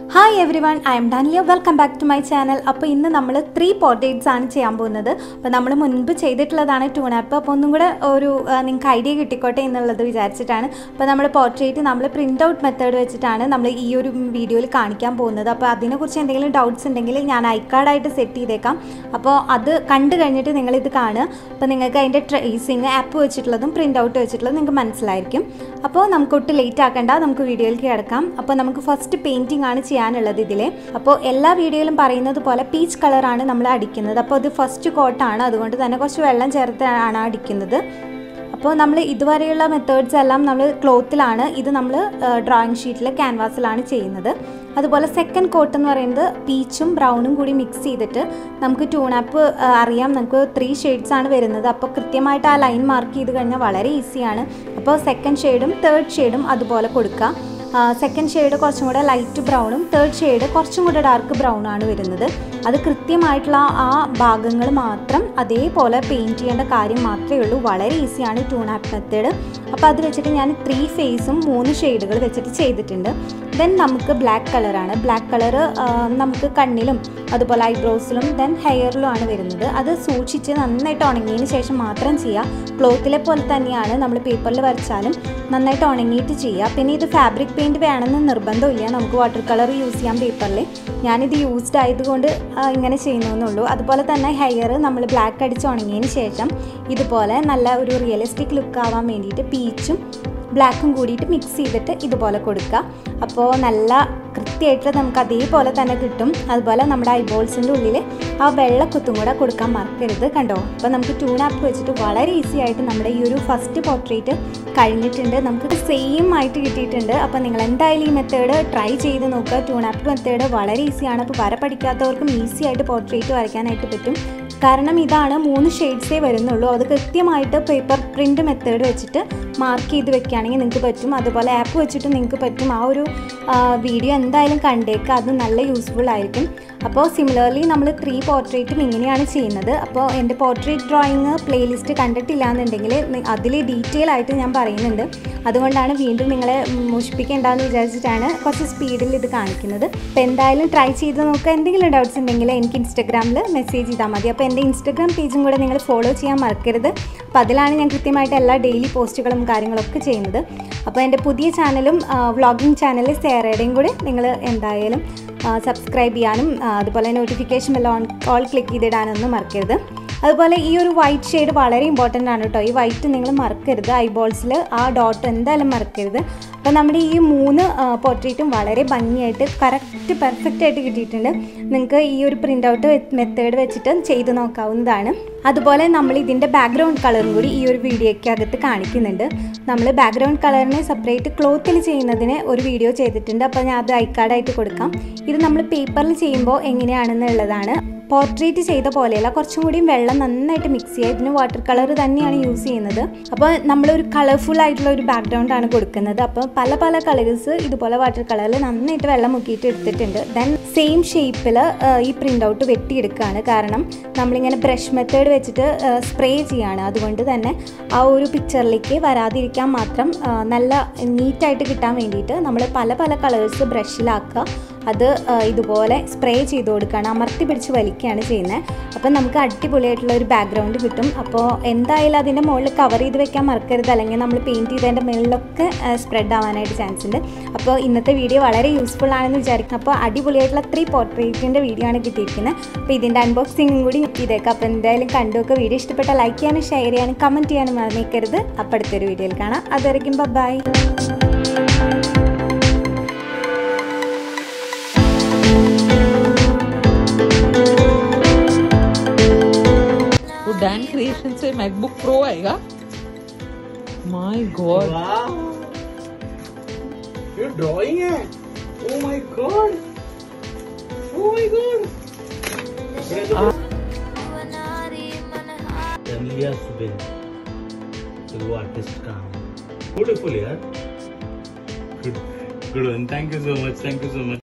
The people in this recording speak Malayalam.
hi everyone I am Dania welcome back to my channel അപ്പോൾ ഇന്ന് നമ്മൾ ത്രീ പോർട്രേറ്റ്സ് ആണ് ചെയ്യാൻ പോകുന്നത് അപ്പോൾ നമ്മൾ മുൻപ് ചെയ്തിട്ടുള്ളതാണ് ടൂൺ ആപ്പ് അപ്പോൾ ഒന്നും കൂടെ ഒരു നിങ്ങൾക്ക് ഐഡിയ കിട്ടിക്കോട്ടെ എന്നുള്ളത് വിചാരിച്ചിട്ടാണ് അപ്പോൾ നമ്മൾ പോർട്രേറ്റ് നമ്മൾ പ്രിൻ്റ് ഔട്ട് മെത്തേഡ് വെച്ചിട്ടാണ് നമ്മൾ ഈ ഒരു വീഡിയോയിൽ കാണിക്കാൻ പോകുന്നത് അപ്പോൾ അതിനെക്കുറിച്ച് എന്തെങ്കിലും ഡൗട്ട്സ് ഉണ്ടെങ്കിൽ ഞാൻ ഐക്കാർഡായിട്ട് സെറ്റ് ചെയ്തേക്കാം അപ്പോൾ അത് കണ്ടു കഴിഞ്ഞിട്ട് നിങ്ങളിത് കാണുക അപ്പോൾ നിങ്ങൾക്ക് അതിൻ്റെ ട്രേസിങ് ആപ്പ് വെച്ചിട്ടുള്ളതും പ്രിൻ്റ് ഔട്ട് വെച്ചിട്ടുള്ളതും നിങ്ങൾക്ക് മനസ്സിലായിരിക്കും അപ്പോൾ നമുക്ക് ഒട്ടും ലേറ്റ് ആക്കണ്ട നമുക്ക് വീഡിയോയിലേക്ക് കിടക്കാം അപ്പോൾ നമുക്ക് ഫസ്റ്റ് പെയിൻറ്റിംഗ് ആണ് ചെയ്യാനുള്ളത് ഇതിൽ അപ്പോൾ എല്ലാ വീഡിയോയിലും പറയുന്നത് പോലെ പീച്ച് കളറാണ് നമ്മൾ അടിക്കുന്നത് അപ്പോൾ ഇത് ഫസ്റ്റ് കോട്ടാണ് അതുകൊണ്ട് തന്നെ കുറച്ച് വെള്ളം ചേർത്താണ് അടിക്കുന്നത് അപ്പോൾ നമ്മൾ ഇതുവരെയുള്ള മെത്തേഡ്സ് എല്ലാം നമ്മൾ ക്ലോത്തിലാണ് ഇത് നമ്മൾ ഡ്രോയിങ് ഷീറ്റിൽ ക്യാൻവാസിലാണ് ചെയ്യുന്നത് അതുപോലെ സെക്കൻഡ് കോട്ട് എന്ന് പറയുന്നത് പീച്ചും ബ്രൗണും കൂടി മിക്സ് ചെയ്തിട്ട് നമുക്ക് ട്യൂണാപ്പ് അറിയാം നമുക്ക് ത്രീ ഷെയ്ഡ്സ് ആണ് വരുന്നത് അപ്പോൾ കൃത്യമായിട്ട് ആ ലൈൻ മാർക്ക് ചെയ്ത് കഴിഞ്ഞാൽ വളരെ ഈസിയാണ് അപ്പോൾ സെക്കൻഡ് ഷെയ്ഡും തേർഡ് ഷെയ്ഡും അതുപോലെ കൊടുക്കുക സെക്കൻഡ് ഷെയ്ഡ് കുറച്ചും കൂടെ ലൈറ്റ് ബ്രൗണും തേർഡ് ഷെയ്ഡ് കുറച്ചും കൂടെ ഡാർക്ക് ബ്രൗൺ ആണ് വരുന്നത് അത് കൃത്യമായിട്ടുള്ള ആ ഭാഗങ്ങൾ മാത്രം അതേപോലെ പെയിൻറ്റ് ചെയ്യേണ്ട കാര്യം മാത്രമേ ഉള്ളൂ വളരെ ഈസിയാണ് ടൂൺ ആപ്പ് മെത്തേഡ് അപ്പോൾ അത് വെച്ചിട്ട് ഞാൻ ത്രീ ഫേസും മൂന്ന് ഷെയ്ഡുകൾ വെച്ചിട്ട് ചെയ്തിട്ടുണ്ട് ദെൻ നമുക്ക് ബ്ലാക്ക് കളറാണ് ബ്ലാക്ക് കളർ നമുക്ക് കണ്ണിലും അതുപോലെ ഐബ്രോസിലും ദെൻ ഹെയറിലും ആണ് വരുന്നത് അത് സൂക്ഷിച്ച് നന്നായിട്ട് ഉണങ്ങിയതിന് ശേഷം മാത്രം ചെയ്യുക ക്ലോത്തിലെ പോലെ തന്നെയാണ് നമ്മൾ പേപ്പറിൽ വരച്ചാലും നന്നായിട്ട് ഉണങ്ങിയിട്ട് ചെയ്യുക പിന്നെ ഇത് ഫാബ്രിക് പെയിൻറ്റ് വേണമെന്ന് നിർബന്ധമില്ല നമുക്ക് വാട്ടർ കളർ യൂസ് ചെയ്യാം പേപ്പറിൽ ഞാനിത് യൂസ്ഡ് ആയതുകൊണ്ട് ഇങ്ങനെ ചെയ്യുന്നതെന്നുള്ളൂ അതുപോലെ തന്നെ ഹെയർ നമ്മൾ ബ്ലാക്ക് അടിച്ച് ഉണങ്ങിയതിന് ശേഷം ഇതുപോലെ നല്ല ഒരു റിയലിസ്റ്റിക് ലുക്ക് ആവാൻ വേണ്ടിയിട്ട് പീച്ചും ബ്ലാക്കും കൂടിയിട്ട് മിക്സ് ചെയ്തിട്ട് ഇതുപോലെ കൊടുക്കുക അപ്പോൾ നല്ല കൃത്യമായിട്ട് നമുക്ക് അതേപോലെ തന്നെ കിട്ടും അതുപോലെ നമ്മുടെ ഐബോൾസിൻ്റെ ഉള്ളിൽ ആ വെള്ളക്കുത്തും കൂടെ കൊടുക്കാൻ മറക്കരുത് കണ്ടോ അപ്പോൾ നമുക്ക് ട്യൂൺ ആപ്പ് വെച്ചിട്ട് വളരെ ഈസി ആയിട്ട് നമ്മുടെ ഈ ഒരു ഫസ്റ്റ് പോർട്രേറ്റ് കഴിഞ്ഞിട്ടുണ്ട് നമുക്ക് സെയിം ആയിട്ട് കിട്ടിയിട്ടുണ്ട് അപ്പോൾ നിങ്ങൾ എന്തായാലും ഈ മെത്തേഡ് ട്രൈ ചെയ്ത് നോക്കുക ട്യൂൺ ആപ്പ് മെത്തേഡ് വളരെ ഈസിയാണ് അപ്പോൾ വര പഠിക്കാത്തവർക്കും ഈസി ആയിട്ട് പോർട്രേറ്റ് വരയ്ക്കാനായിട്ട് പറ്റും കാരണം ഇതാണ് മൂന്ന് ഷെയ്ഡ്സേ വരുന്നുള്ളൂ അത് കൃത്യമായിട്ട് പേപ്പർ പ്രിൻ്റ് മെത്തേഡ് വെച്ചിട്ട് മാർക്ക് ചെയ്ത് വെക്കുകയാണെങ്കിൽ നിങ്ങൾക്ക് പറ്റും അതുപോലെ ആപ്പ് വെച്ചിട്ട് നിങ്ങൾക്ക് പറ്റും ആ ഒരു വീഡിയോ എന്തായാലും കണ്ടേക്കുക അത് നല്ല യൂസ്ഫുൾ ആയിരിക്കും അപ്പോൾ സിമിലർലി നമ്മൾ ത്രീ പോർട്രേറ്റും ഇങ്ങനെയാണ് ചെയ്യുന്നത് അപ്പോൾ എൻ്റെ പോർട്രേറ്റ് ഡ്രോയിങ് പ്ലേലിസ്റ്റ് കണ്ടിട്ടില്ല എന്നുണ്ടെങ്കിൽ അതിൽ ഡീറ്റെയിൽ ആയിട്ട് ഞാൻ പറയുന്നുണ്ട് അതുകൊണ്ടാണ് വീണ്ടും നിങ്ങളെ മുഷിപ്പിക്കേണ്ടെന്ന് വിചാരിച്ചിട്ടാണ് കുറച്ച് സ്പീഡിൽ ഇത് കാണിക്കുന്നത് അപ്പോൾ എന്തായാലും ട്രൈ ചെയ്ത് നോക്കുക എന്തെങ്കിലും ഡൗട്ട്സ് ഉണ്ടെങ്കിൽ എനിക്ക് ഇൻസ്റ്റാഗ്രാമിൽ മെസ്സേജ് ചെയ്താൽ മതി അപ്പോൾ എൻ്റെ ഇൻസ്റ്റാഗ്രാം പേജും കൂടെ നിങ്ങൾ ഫോളോ ചെയ്യാൻ മറക്കരുത് അപ്പോൾ അതിലാണ് ഞാൻ കൃത്യമായിട്ട് എല്ലാ ഡെയിലി പോസ്റ്റുകളും കാര്യങ്ങളൊക്കെ ചെയ്യുന്നത് അപ്പോൾ എൻ്റെ പുതിയ ചാനലും വ്ളോഗിങ് ചാനൽ സേറയുടെയും കൂടി നിങ്ങൾ എന്തായാലും സബ്സ്ക്രൈബ് ചെയ്യാനും അതുപോലെ notification bell on all click ചെയ്തിടാനൊന്നും മറക്കരുത് അതുപോലെ ഈ ഒരു വൈറ്റ് ഷെയ്ഡ് വളരെ ഇമ്പോർട്ടൻ്റ് ആണ് കേട്ടോ ഈ വൈറ്റ് നിങ്ങൾ മറക്കരുത് ഐബോൾസിൽ ആ ഡോട്ട് എന്തായാലും മറക്കരുത് അപ്പോൾ നമ്മുടെ ഈ മൂന്ന് പോർട്രേറ്റും വളരെ ഭംഗിയായിട്ട് കറക്റ്റ് പെർഫെക്റ്റ് ആയിട്ട് കിട്ടിയിട്ടുണ്ട് നിങ്ങൾക്ക് ഈ ഒരു പ്രിൻ്റ് ഔട്ട് മെത്തേഡ് വെച്ചിട്ട് ചെയ്ത് നോക്കാവുന്നതാണ് അതുപോലെ നമ്മൾ ഇതിൻ്റെ ബാക്ക്ഗ്രൗണ്ട് കളറും കൂടി ഈ ഒരു വീഡിയോയ്ക്കകത്ത് കാണിക്കുന്നുണ്ട് നമ്മൾ ബാക്ക്ഗ്രൗണ്ട് കളറിനെ സെപ്പറേറ്റ് ക്ലോത്തിൽ ചെയ്യുന്നതിന് ഒരു വീഡിയോ ചെയ്തിട്ടുണ്ട് അപ്പോൾ ഞാൻ അത് ഐക്കാർഡായിട്ട് കൊടുക്കാം ഇത് നമ്മൾ പേപ്പറിൽ ചെയ്യുമ്പോൾ എങ്ങനെയാണെന്നുള്ളതാണ് പോർട്രേറ്റ് ചെയ്ത പോലെയല്ല കുറച്ചും കൂടിയും വെള്ളം നന്നായിട്ട് മിക്സ് ചെയ്യുക ഇതിന് വാട്ടർ കളർ തന്നെയാണ് യൂസ് ചെയ്യുന്നത് അപ്പോൾ നമ്മളൊരു കളർഫുൾ ആയിട്ടുള്ള ഒരു ബാക്ക്ഗ്രൗണ്ട് ആണ് കൊടുക്കുന്നത് അപ്പോൾ പല പല കളേഴ്സ് ഇതുപോലെ വാട്ടർ കളറിൽ നന്നായിട്ട് വെള്ളം മുക്കിയിട്ട് എടുത്തിട്ടുണ്ട് ദെൻ സെയിം ഷേപ്പിൽ ഈ പ്രിൻ്റ് ഔട്ട് വെട്ടിയെടുക്കുകയാണ് കാരണം നമ്മളിങ്ങനെ ബ്രഷ് മെത്തേഡ് വെച്ചിട്ട് സ്പ്രേ ചെയ്യാണ് അതുകൊണ്ട് തന്നെ ആ ഒരു പിക്ചറിലേക്ക് വരാതിരിക്കാൻ മാത്രം നല്ല നീറ്റായിട്ട് കിട്ടാൻ വേണ്ടിയിട്ട് നമ്മൾ പല പല കളേഴ്സ് ബ്രഷിലാക്കുക അത് ഇതുപോലെ സ്പ്രേ ചെയ്ത് കൊടുക്കുകയാണ് അമർത്തി പിടിച്ച് വലിക്കുകയാണ് ചെയ്യുന്നത് അപ്പോൾ നമുക്ക് അടിപൊളിയായിട്ടുള്ള ഒരു ബാക്ക്ഗ്രൗണ്ട് കിട്ടും അപ്പോൾ എന്തായാലും അതിൻ്റെ മുകളിൽ കവർ ചെയ്ത് വെക്കാൻ മറക്കരുത് അല്ലെങ്കിൽ നമ്മൾ പെയിൻറ്റ് ചെയ്തതിൻ്റെ മുകളിലൊക്കെ സ്പ്രെഡ് ആവാനായിട്ട് ചാൻസ് ഉണ്ട് അപ്പോൾ ഇന്നത്തെ വീഡിയോ വളരെ യൂസ്ഫുൾ ആണെന്ന് വിചാരിക്കുന്നു അപ്പോൾ അടിപൊളിയായിട്ടുള്ള ത്രീ പോർട്രേറ്റിൻ്റെ വീഡിയോ ആണ് കിട്ടിയിരിക്കുന്നത് അപ്പോൾ ഇതിൻ്റെ അൺബോക്സിങ്ങും കൂടി ചെയ്തേക്കാം അപ്പോൾ എന്തായാലും കണ്ടുമൊക്കെ വീഡിയോ ഇഷ്ടപ്പെട്ട ലൈക്ക് ചെയ്യാനും ഷെയർ ചെയ്യാനും കമൻറ്റ് ചെയ്യാനും മറന്നേക്കരുത് അപ്പോൾ അടുത്തൊരു വീഡിയോയിൽ കാണാം അതുവരെയ്ക്കും ബൈ वो डैन क्रिएशन से मैकबुक प्रो आएगा माय गॉड वाह ये ड्राइंग है oh my god oh my god कर लिया सुबह तो वो आर्टिस्ट का ब्यूटीफुल यार good good one thank you so much thank you so much